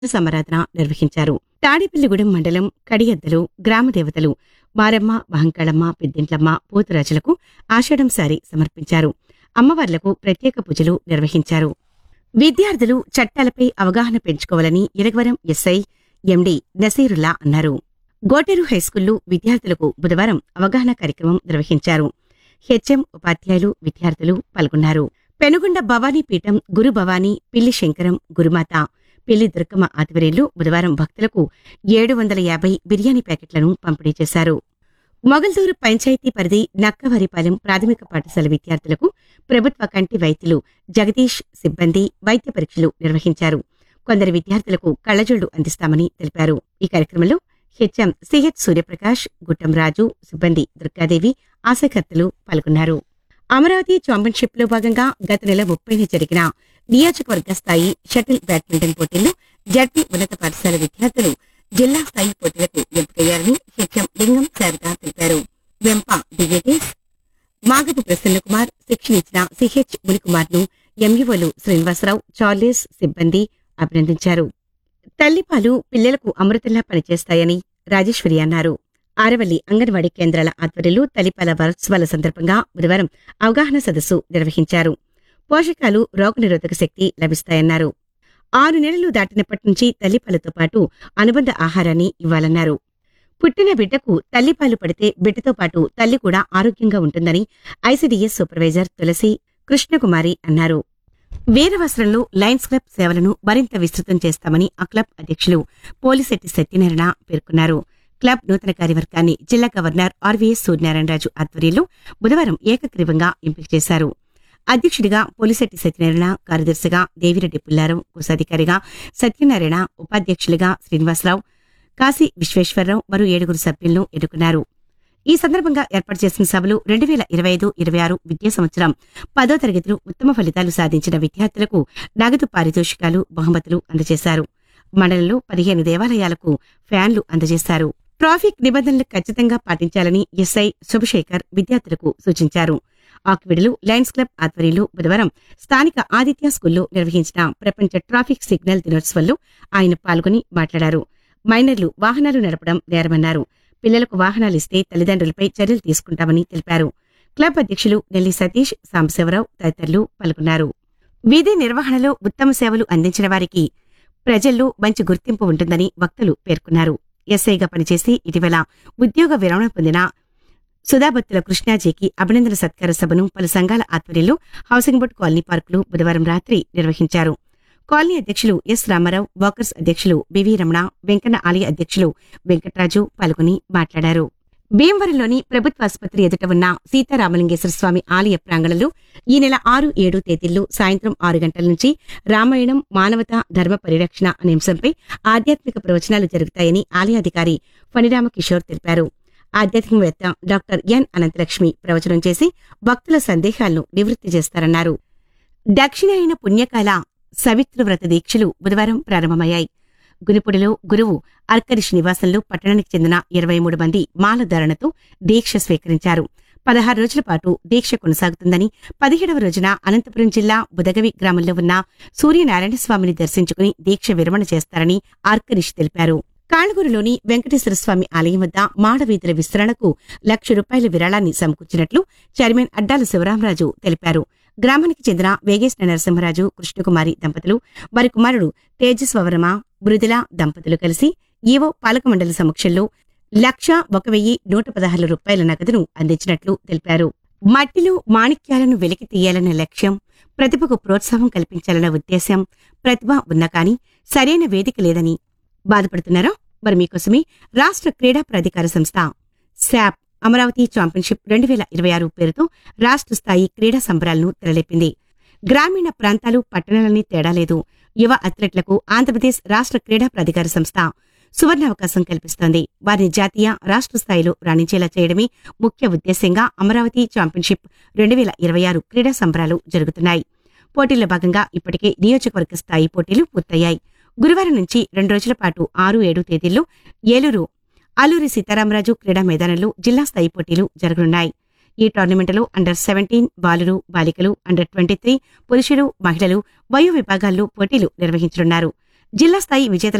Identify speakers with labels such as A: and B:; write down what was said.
A: సమారాధన నిర్వహించారు తాడేపల్లిగూడెం మండలం కడియద్దలు గ్రామ దేవతలు మారమ్మ మహంకాళమ్మ పెద్దింట్లమ్మ పోతురాజులకు ఆషాఢం సారి సమర్పించారు అమ్మవార్లకు ప్రత్యేక పూజలు నిర్వహించారు విద్యార్థులు చట్టాలపై అవగాహన పెంచుకోవాలని ఇరగవరం ఎస్ఐ ఎండి నసీరుల్లా అన్నారు గోటెరు హైస్కూల్లో విద్యార్థులకు బుధవారం అవగాహన కార్యక్రమం నిర్వహించారు హెచ్ఎం ఉపాధ్యాయులు విద్యార్థులు పాల్గొన్నారు పెనుగొండ భవానీ పీఠం గురు భవానీ పిల్లి శంకరం గురుమాత పిల్లి దుర్గమ్మ ఆధ్వర్యంలో బుధవారం భక్తులకు ఏడు వందల యాభై బిర్యానీ ప్యాకెట్లను పంపిణీ చేశారు మొగల్దూరు పంచాయతీ పరిధి నక్కవరిపాలెం ప్రాథమిక పాఠశాల విద్యార్థులకు ప్రభుత్వ కంటి వైద్యులు జగదీష్ సిబ్బంది వైద్య పరీక్షలు నిర్వహించారు కొందరు విద్యార్థులకు కళ్లజోళ్లు అందిస్తామని తెలిపారు ఈ కార్యక్రమంలో హెచ్ఎం సిహెచ్ సూర్యప్రకాష్ గుట్టం రాజు సిబ్బంది దుర్గాదేవి ఆశకర్తలు పాల్గొన్నారు అమరావతి ఛాంపియన్షిప్ లో భాగంగా గత నెల ముప్పైన జరిగిన నియోజకవర్గ స్థాయి షటిల్ బ్యాడ్మింటన్ పోటీల్లో జడ్పీ ఉన్నత పాఠశాల విద్యార్థులు జిల్లా స్థాయి పోటీలకు ఎంపికయ్యారని హెచ్ఎం లింగం శారద తెలిపారు వెంప డిఏటీస్ మాగపు ప్రసన్న కుమార్ శిక్షణ ఇచ్చిన సిహెచ్ మునికుమార్ ను ఎంఈఓలు శ్రీనివాసరావు చార్లెస్ సిబ్బంది అభినందించారు తల్లిపాలు పిల్లలకు అమృతంలా పనిచేస్తాయని రాజేశ్వరి అన్నారు ఆరవల్లి అంగన్వాడీ కేంద్రాల ఆధ్వర్యంలో తల్లిపాల వారోత్సవాల సందర్భంగా బుధవారం అవగాహన సదస్సు నిర్వహించారు పోషకాలు రోగనిరోధక శక్తి లభిస్తాయన్నారు ఆరు నెలలు దాటినప్పటి నుంచి తల్లిపాలతో పాటు అనుబంధ ఆహారాన్ని ఇవ్వాలన్నారు పుట్టిన బిడ్డకు తల్లిపాలు పడితే బిడ్డతో పాటు తల్లి కూడా ఆరోగ్యంగా ఉంటుందని ఐసీడీఎస్ సూపర్వైజర్ తులసి కృష్ణకుమారి అన్నారు వీరవస్త్రంలో లయన్స్ క్లబ్ సేవలను మరింత విస్తృతం చేస్తామని ఆ క్లబ్ అధ్యక్షులు పోలిశెట్టి సత్యనారాయణ పేర్కొన్నారు క్లబ్ నూతన కార్యవర్గాన్ని జిల్లా గవర్నర్ ఆర్వీఎస్ సూర్యనారాయణరాజు ఆధ్వర్యంలో బుధవారం ఏకగ్రీవంగా ఎంపిక చేశారు అధ్యక్షుడిగా పోలిశెట్టి సత్యనారాయణ కార్యదర్శిగా దేవిరెడ్డి పుల్లారం కోశాధికారిగా సత్యనారాయణ ఉపాధ్యక్షులుగా శ్రీనివాసరావు కాశీ విశ్వేశ్వరరావు మరో ఏడుగురు సభ్యులను ఎన్నుకున్నారు ఈ సందర్భంగా ఏర్పాటు చేసిన సభలో రెండు వేల ఇరవై ఐదు ఇరవై ఆరు విద్యా సంవత్సరం పదో తరగతిలో ఉత్తమ ఫలితాలు సాధించిన విద్యార్థులకు నగదు పారితోషికాలు బహుమతులు అందజేశారు మండలంలో పదిహేను దేవాలయాలకు ఫ్యాన్లు అందజేశారు ట్రాఫిక్ నిబంధనలు ఖచ్చితంగా పాటించాలని ఎస్ఐ శుభశేఖర్ విద్యార్థులకు సూచించారు ఆక్విడులు లయన్స్ క్లబ్ ఆధ్వర్యంలో బుధవారం స్థానిక ఆదిత్య స్కూల్లో నిర్వహించిన ప్రపంచ ట్రాఫిక్ సిగ్నల్ దినోత్సవంలో ఆయన పాల్గొని మాట్లాడారు మైనర్లు వాహనాలు నడపడం నేరమన్నారు పిల్లలకు వాహనాలిస్తే తల్లిదండ్రులపై చర్యలు తీసుకుంటామని తెలిపారు క్లబ్ అధ్యక్షులు నెల్లి సతీష్ సాంబశివరావు తదితరులు పాల్గొన్నారు విధి నిర్వహణలో ఉత్తమ సేవలు అందించిన వారికి ప్రజల్లో మంచి గుర్తింపు ఉంటుందని వక్తలు పేర్కొన్నారు ఎస్ఐగా పనిచేసి ఇటీవల ఉద్యోగ విరమణ పొందిన సుధాబత్తుల కృష్ణాజీకి అభినందన సత్కార సభను పలు సంఘాల ఆధ్వర్యంలో హౌసింగ్ బోర్డు కాలనీ పార్కులో బుధవారం రాత్రి నిర్వహించారు కాలనీ అధ్యక్షులు ఎస్ రామారావు వాకర్స్ అధ్యక్షులు బివి రమణ వెంకన్న ఆలయ అధ్యక్షులు వెంకట్రాజు పాల్గొని మాట్లాడారు భీమవరంలోని ప్రభుత్వ ఆసుపత్రి ఎదుట ఉన్న సీతారామలింగేశ్వర స్వామి ఆలయ ప్రాంగణంలో ఈ నెల ఆరు ఏడు తేదీల్లో సాయంత్రం ఆరు గంటల నుంచి రామాయణం మానవత ధర్మ పరిరక్షణ అనే అంశంపై ఆధ్యాత్మిక ప్రవచనాలు జరుగుతాయని ఆలయాధికారి ఫణిరామ కిషోర్ తెలిపారు ఆధ్యాత్మికవేత్త డాక్టర్ ఎన్ అనంతలక్ష్మి ప్రవచనం చేసి భక్తుల సందేహాలను నివృత్తి చేస్తారన్నారు దక్షిణాయన పుణ్యకాల సవిత్ర వ్రత దీక్షలు బుధవారం ప్రారంభమయ్యాయి గునిపుడిలో గురువు అర్కరిష్ నివాసంలో పట్టణానికి చెందిన ఇరవై మూడు మంది మాలధారణతో దీక్ష స్వీకరించారు పదహారు రోజుల పాటు దీక్ష కొనసాగుతుందని పదిహేడవ రోజున అనంతపురం జిల్లా బుదగవి గ్రామంలో ఉన్న సూర్యనారాయణ స్వామిని దర్శించుకుని దీక్ష విరమణ చేస్తారని ఆర్కరిష్ తెలిపారు కాణగూరులోని వెంకటేశ్వర స్వామి ఆలయం వద్ద మాడవీధుల విస్తరణకు లక్ష రూపాయల విరాళాన్ని సమకూర్చినట్లు చైర్మన్ అడ్డాల శివరామరాజు తెలిపారు గ్రామానికి చెందిన వేగేశ్న నరసింహరాజు కృష్ణకుమారి దంపతులు వారి కుమారుడు తేజస్వరమ మృదుల దంపతులు కలిసి ఈవో పాలక మండలి సమక్షంలో లక్ష ఒక వెయ్యి నూట పదహారు రూపాయల నగదును అందించినట్లు తెలిపారు మట్టిలో మాణిక్యాలను వెలికి తీయాలన్న లక్ష్యం ప్రతిభకు ప్రోత్సాహం కల్పించాలన్న ఉద్దేశం ప్రతిభ ఉన్నా కానీ సరైన వేదిక లేదని బాధపడుతున్నారా మరి మీకోసమే రాష్ట్ర క్రీడా ప్రాధికార సంస్థ శాప్ అమరావతి ఛాంపియన్షిప్ రెండు వేల ఇరవై ఆరు పేరుతో రాష్ట్ర స్థాయి క్రీడా సంబరాలను తెరలేపింది గ్రామీణ ప్రాంతాలు పట్టణాలని తేడా లేదు యువ అథ్లెట్లకు ఆంధ్రప్రదేశ్ రాష్ట్ర క్రీడా ప్రాధికార సంస్థ సువర్ణావకాశం కల్పిస్తోంది వారిని జాతీయ రాష్ట్ర స్థాయిలో రాణించేలా చేయడమే ముఖ్య ఉద్దేశ్యంగా అమరావతి ఛాంపియన్షిప్ రెండు వేల ఇరవై ఆరు క్రీడా సంబరాలు జరుగుతున్నాయి పోటీల్లో భాగంగా ఇప్పటికే నియోజకవర్గ స్థాయి పోటీలు పూర్తయ్యాయి గురువారం నుంచి రెండు రోజుల పాటు ఆరు ఏడు తేదీల్లో ఏలూరు అల్లూరి సీతారామరాజు క్రీడా మైదానంలో జిల్లా స్థాయి పోటీలు జరగనున్నాయి ఈ టోర్నమెంటులో అండర్ సెవెంటీన్ బాలురు బాలికలు అండర్ ట్వంటీ త్రీ పురుషులు మహిళలు వయో విభాగాల్లో పోటీలు నిర్వహించనున్నారు జిల్లా స్థాయి విజేతల